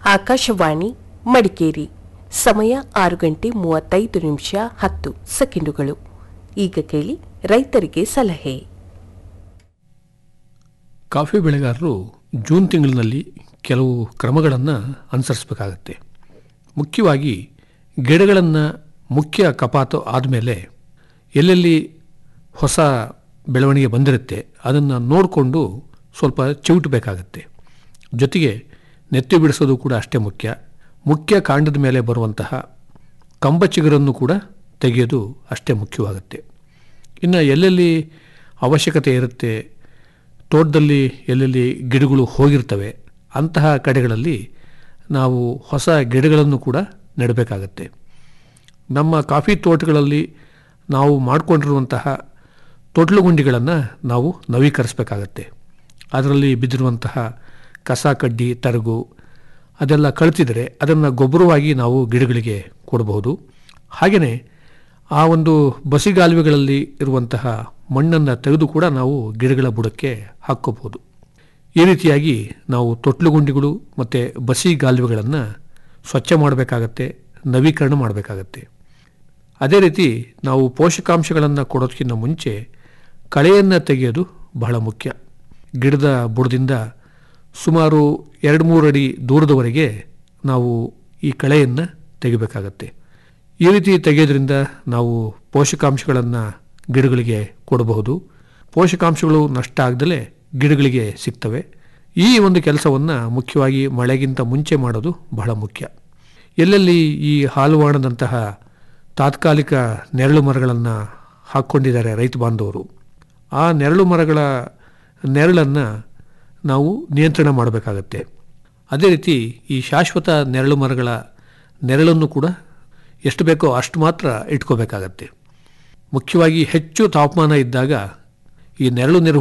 ಆಕಾಶವಾಣಿ ಮಡಿಕೇರಿ ಸಮಯ ಆರು ಗಂಟೆ ಮೂವತ್ತೈದು ನಿಮಿಷ ಹತ್ತು ಸೆಕೆಂಡುಗಳು ಈಗ ಕೇಳಿ ರೈತರಿಗೆ ಸಲಹೆ ಕಾಫಿ ಬೆಳೆಗಾರರು ಜೂನ್ ತಿಂಗಳಿನಲ್ಲಿ ಕೆಲವು ಕ್ರಮಗಳನ್ನು ಅನುಸರಿಸಬೇಕಾಗತ್ತೆ ಮುಖ್ಯವಾಗಿ ಗಿಡಗಳನ್ನು ಮುಖ್ಯ ಕಪಾತು ಆದಮೇಲೆ ಎಲ್ಲೆಲ್ಲಿ ಹೊಸ ಬೆಳವಣಿಗೆ ಬಂದಿರುತ್ತೆ ಅದನ್ನು ನೋಡಿಕೊಂಡು ಸ್ವಲ್ಪ ಚಿವುಟಬೇಕಾಗತ್ತೆ ಜೊತೆಗೆ ನೆತ್ತಿ ಬಿಡಿಸೋದು ಕೂಡ ಅಷ್ಟೇ ಮುಖ್ಯ ಮುಖ್ಯ ಕಾಂಡದ ಮೇಲೆ ಬರುವಂತಹ ಕಂಬ ಚಿಗುರನ್ನು ಕೂಡ ತೆಗೆಯೋದು ಅಷ್ಟೇ ಮುಖ್ಯವಾಗುತ್ತೆ ಇನ್ನು ಎಲ್ಲೆಲ್ಲಿ ಅವಶ್ಯಕತೆ ಇರುತ್ತೆ ತೋಟದಲ್ಲಿ ಎಲ್ಲೆಲ್ಲಿ ಗಿಡಗಳು ಹೋಗಿರ್ತವೆ ಅಂತಹ ಕಡೆಗಳಲ್ಲಿ ನಾವು ಹೊಸ ಗಿಡಗಳನ್ನು ಕೂಡ ನೆಡಬೇಕಾಗತ್ತೆ ನಮ್ಮ ಕಾಫಿ ತೋಟಗಳಲ್ಲಿ ನಾವು ಮಾಡಿಕೊಂಡಿರುವಂತಹ ತೊಟ್ಲುಗುಂಡಿಗಳನ್ನು ನಾವು ನವೀಕರಿಸಬೇಕಾಗತ್ತೆ ಅದರಲ್ಲಿ ಬಿದ್ದಿರುವಂತಹ ಕಸ ಕಡ್ಡಿ ತರಗು ಅದೆಲ್ಲ ಕಳ್ತಿದ್ರೆ ಅದನ್ನು ಗೊಬ್ಬರವಾಗಿ ನಾವು ಗಿಡಗಳಿಗೆ ಕೊಡಬಹುದು ಹಾಗೆಯೇ ಆ ಒಂದು ಬಸಿಗಾಲುವೆಗಳಲ್ಲಿ ಇರುವಂತಹ ಮಣ್ಣನ್ನು ತೆಗೆದು ಕೂಡ ನಾವು ಗಿಡಗಳ ಬುಡಕ್ಕೆ ಹಾಕ್ಕೋಬಹುದು ಈ ರೀತಿಯಾಗಿ ನಾವು ತೊಟ್ಲುಗುಂಡಿಗಳು ಮತ್ತು ಬಸಿಗಾಲುವೆಗಳನ್ನು ಸ್ವಚ್ಛ ಮಾಡಬೇಕಾಗತ್ತೆ ನವೀಕರಣ ಮಾಡಬೇಕಾಗತ್ತೆ ಅದೇ ರೀತಿ ನಾವು ಪೋಷಕಾಂಶಗಳನ್ನು ಕೊಡೋದಕ್ಕಿಂತ ಮುಂಚೆ ಕಳೆಯನ್ನು ತೆಗೆಯೋದು ಬಹಳ ಮುಖ್ಯ ಗಿಡದ ಬುಡದಿಂದ ಸುಮಾರು ಎರಡು ಮೂರು ಅಡಿ ದೂರದವರೆಗೆ ನಾವು ಈ ಕಳೆಯನ್ನು ತೆಗಿಬೇಕಾಗತ್ತೆ ಈ ರೀತಿ ತೆಗೆಯೋದ್ರಿಂದ ನಾವು ಪೋಷಕಾಂಶಗಳನ್ನು ಗಿಡಗಳಿಗೆ ಕೊಡಬಹುದು ಪೋಷಕಾಂಶಗಳು ನಷ್ಟ ಆಗದಲೇ ಗಿಡಗಳಿಗೆ ಸಿಗ್ತವೆ ಈ ಒಂದು ಕೆಲಸವನ್ನು ಮುಖ್ಯವಾಗಿ ಮಳೆಗಿಂತ ಮುಂಚೆ ಮಾಡೋದು ಬಹಳ ಮುಖ್ಯ ಎಲ್ಲೆಲ್ಲಿ ಈ ಹಾಲುವಾಣದಂತಹ ತಾತ್ಕಾಲಿಕ ನೆರಳು ಮರಗಳನ್ನು ಹಾಕ್ಕೊಂಡಿದ್ದಾರೆ ರೈತ ಬಾಂಧವರು ಆ ನೆರಳು ಮರಗಳ ನೆರಳನ್ನು ನಾವು ನಿಯಂತ್ರಣ ಮಾಡಬೇಕಾಗತ್ತೆ ಅದೇ ರೀತಿ ಈ ಶಾಶ್ವತ ನೆರಳು ಮರಗಳ ನೆರಳನ್ನು ಕೂಡ ಎಷ್ಟು ಬೇಕೋ ಅಷ್ಟು ಮಾತ್ರ ಇಟ್ಕೋಬೇಕಾಗತ್ತೆ ಮುಖ್ಯವಾಗಿ ಹೆಚ್ಚು ತಾಪಮಾನ ಇದ್ದಾಗ ಈ ನೆರಳು ನಿರ್ವಹಣೆ